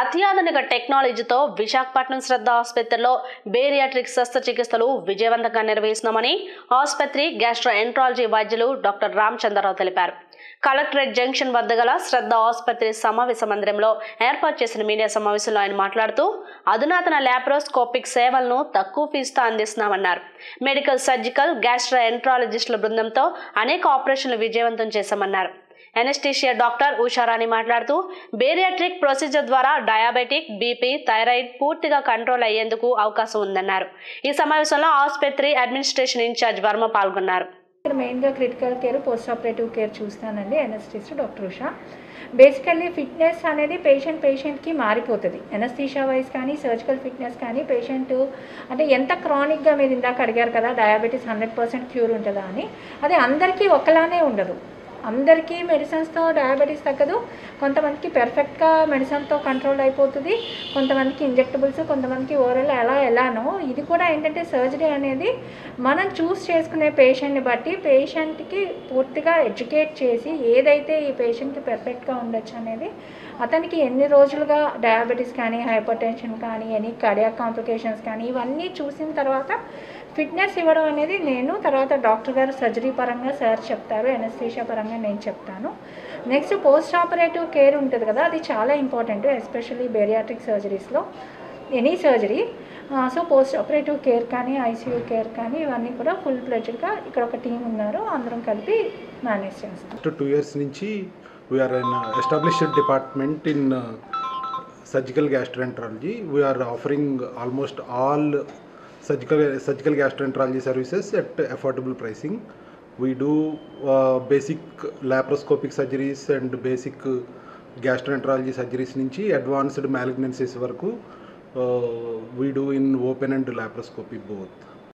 అత్యాధునిక టెక్నాలజీతో విశాఖపట్నం శ్రద్ధ ఆసుపత్రిలో బేరియాట్రిక్ శస్త్రచికిత్సలు విజయవంతంగా నిర్వహిస్తున్నామని ఆసుపత్రి గ్యాస్ట్రో ఎంట్రాలజీ వైద్యులు డాక్టర్ రామచంద్రరావు తెలిపారు కలెక్టరేట్ జంక్షన్ వద్ద గల శ్రద్ధ ఆసుపత్రి సమావేశ మందిరంలో ఏర్పాటు చేసిన మీడియా సమావేశంలో ఆయన మాట్లాడుతూ అధునాతన ల్యాప్రోస్కోపిక్ సేవలను తక్కువ ఫీజుతో అందిస్తున్నామన్నారు మెడికల్ సర్జికల్ గ్యాస్ట్రో ఎంట్రాలజిస్టుల బృందంతో అనేక ఆపరేషన్లు విజయవంతం చేశామన్నారు ఎనెస్టీషియా డాక్టర్ ఉషారాణి మాట్లాడుతూ బేరియాట్రిక్ ప్రొసీజర్ ద్వారా డయాబెటిక్ బీపీ థైరాయిడ్ పూర్తిగా కంట్రోల్ అయ్యేందుకు అవకాశం ఉందన్నారు ఈ సమావేశంలో ఆసుపత్రి అడ్మినిస్ట్రేషన్ ఇన్ఛార్జ్ వర్మ పాల్గొన్నారు ఇక్కడ మెయిన్గా critical care post operative care చూస్తానండి anaesthetist doctor Usha basically fitness అనేది పేషెంట్ పేషెంట్కి మారిపోతుంది ఎనస్థీషియా వైజ్ కానీ సర్జికల్ ఫిట్నెస్ కానీ పేషెంట్ అంటే ఎంత క్రానిక్గా మీరు ఇందాక అడిగారు కదా డయాబెటీస్ హండ్రెడ్ పర్సెంట్ క్యూర్ ఉంటుందా అని అది అందరికీ ఒకలానే ఉండదు అందరికీ మెడిసిన్స్తో డయాబెటీస్ తగ్గదు కొంతమందికి పెర్ఫెక్ట్గా మెడిసిన్తో కంట్రోల్ అయిపోతుంది కొంతమందికి ఇంజెక్టబుల్స్ కొంతమందికి ఓరల్ ఎలా ఎలానో ఇది కూడా ఏంటంటే సర్జరీ అనేది మనం చూస్ చేసుకునే పేషెంట్ని బట్టి పేషెంట్కి పూర్తిగా ఎడ్యుకేట్ చేసి ఏదైతే ఈ పేషెంట్కి పెర్ఫెక్ట్గా ఉండొచ్చు అనేది అతనికి ఎన్ని రోజులుగా డయాబెటీస్ కానీ హైపర్ టెన్షన్ కానీ ఎనీ కార్డియాక్ కాంప్లికేషన్స్ కానీ ఇవన్నీ చూసిన తర్వాత ఫిట్నెస్ ఇవ్వడం అనేది నేను తర్వాత డాక్టర్ గారు సర్జరీ పరంగా సార్ చెప్తారు ఎనస్థీషియా పరంగా నేను చెప్తాను నెక్స్ట్ పోస్ట్ ఆపరేటివ్ కేర్ ఉంటుంది కదా అది చాలా ఇంపార్టెంట్ ఎస్పెషల్లీ బేరియాట్రిక్ సర్జరీస్లో any surgery so post operative care కానీ ఐసీయూ కేర్ కానీ ఇవన్నీ కూడా ఫుల్ ప్లెజ్డ్గా ఇక్కడ ఒక టీం ఉన్నారు అందరం కలిపి మేనేజ్ చేస్తాం after two years నుంచి we are an uh, established department in uh, surgical gastroenterology we are offering almost all surgical surgical gastroenterology services at affordable pricing we do uh, basic laparoscopic surgeries and basic uh, gastroenterology surgeries నుంచి advanced malignancies వరకు we do in open and laparoscopy both